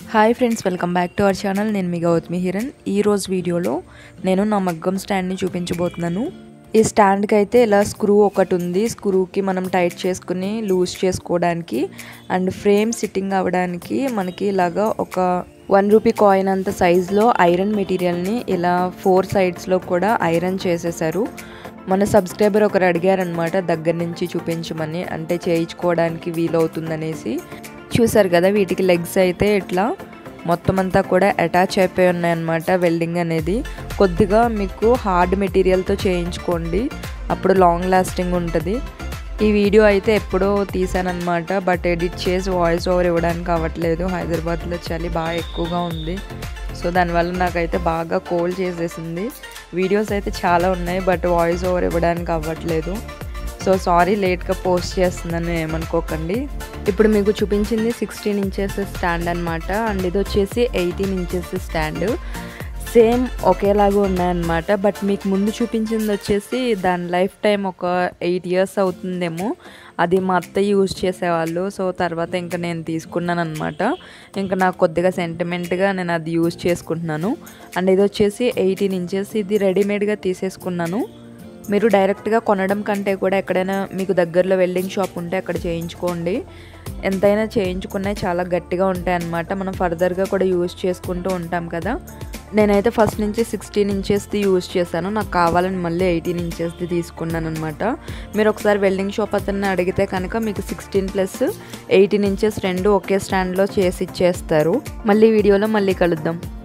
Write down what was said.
hi friends welcome back to our channel నేను మీ గౌతమి హిరణ్ ఈ రోజు వీడియోలో నేను నా మగ్గం స్టాండ్ని చూపించబోతున్నాను ఈ స్టాండ్కి అయితే ఇలా స్క్రూ ఒకటి ఉంది స్క్రూకి మనం టైట్ చేసుకుని లూజ్ చేసుకోవడానికి అండ్ ఫ్రేమ్ సిట్టింగ్ అవ్వడానికి మనకి ఇలాగా ఒక వన్ రూపీ కాయిన్ అంత సైజులో ఐరన్ మెటీరియల్ని ఇలా ఫోర్ సైడ్స్లో కూడా ఐరన్ చేసేసారు మన సబ్స్క్రైబర్ ఒకరు అడిగారనమాట దగ్గర నుంచి చూపించమని అంటే చేయించుకోవడానికి వీలవుతుందనేసి చూసారు కదా వీటికి లెగ్స్ అయితే ఇట్లా మొత్తం అంతా కూడా అటాచ్ అయిపోయి ఉన్నాయన్నమాట వెల్డింగ్ అనేది కొద్దిగా మీకు హార్డ్ మెటీరియల్తో చేయించుకోండి అప్పుడు లాంగ్ లాస్టింగ్ ఉంటుంది ఈ వీడియో అయితే ఎప్పుడో తీసానమాట బట్ ఎడిట్ చేసి వాయిస్ ఓవర్ ఇవ్వడానికి అవ్వట్లేదు హైదరాబాద్లో చలి బాగా ఎక్కువగా ఉంది సో దానివల్ల నాకైతే బాగా కోల్డ్ చేసేసింది వీడియోస్ అయితే చాలా ఉన్నాయి బట్ వాయిస్ ఓవర్ ఇవ్వడానికి అవ్వట్లేదు సో సారీ లేట్గా పోస్ట్ చేస్తున్నాను ఏమనుకోకండి ఇప్పుడు మీకు చూపించింది సిక్స్టీన్ ఇంచెస్ స్టాండ్ అనమాట అండ్ ఇది వచ్చేసి ఎయిటీన్ ఇంచెస్ స్టాండ్ సేమ్ ఒకేలాగా ఉన్నాయన్నమాట బట్ మీకు ముందు చూపించింది వచ్చేసి దాని లైఫ్ టైం ఒక ఎయిట్ ఇయర్స్ అవుతుందేమో అది మా అత్త యూజ్ చేసేవాళ్ళు సో తర్వాత ఇంకా నేను తీసుకున్నాను అనమాట ఇంకా నాకు కొద్దిగా సెంటిమెంట్గా నేను అది యూజ్ చేసుకుంటున్నాను అండ్ ఇది వచ్చేసి ఎయిటీన్ ఇంచెస్ ఇది రెడీమేడ్గా తీసేసుకున్నాను మీరు డైరెక్ట్గా కొనడం కంటే కూడా ఎక్కడైనా మీకు దగ్గరలో వెల్డింగ్ షాప్ ఉంటే అక్కడ చేయించుకోండి ఎంతైనా చేయించుకున్నాయి చాలా గట్టిగా ఉంటాయి అన్నమాట మనం ఫర్దర్గా కూడా యూజ్ చేసుకుంటూ ఉంటాం కదా నేనైతే ఫస్ట్ నుంచి సిక్స్టీన్ ఇంచెస్ది యూజ్ చేశాను నాకు కావాలని మళ్ళీ ఎయిటీన్ ఇంచెస్ది తీసుకున్నాను అనమాట మీరు ఒకసారి వెల్డింగ్ షాప్ అతన్ని అడిగితే కనుక మీకు సిక్స్టీన్ ప్లస్ ఎయిటీన్ ఇంచెస్ రెండు ఒకే స్టాండ్లో చేసి ఇచ్చేస్తారు మళ్ళీ వీడియోలో మళ్ళీ కలుద్దాం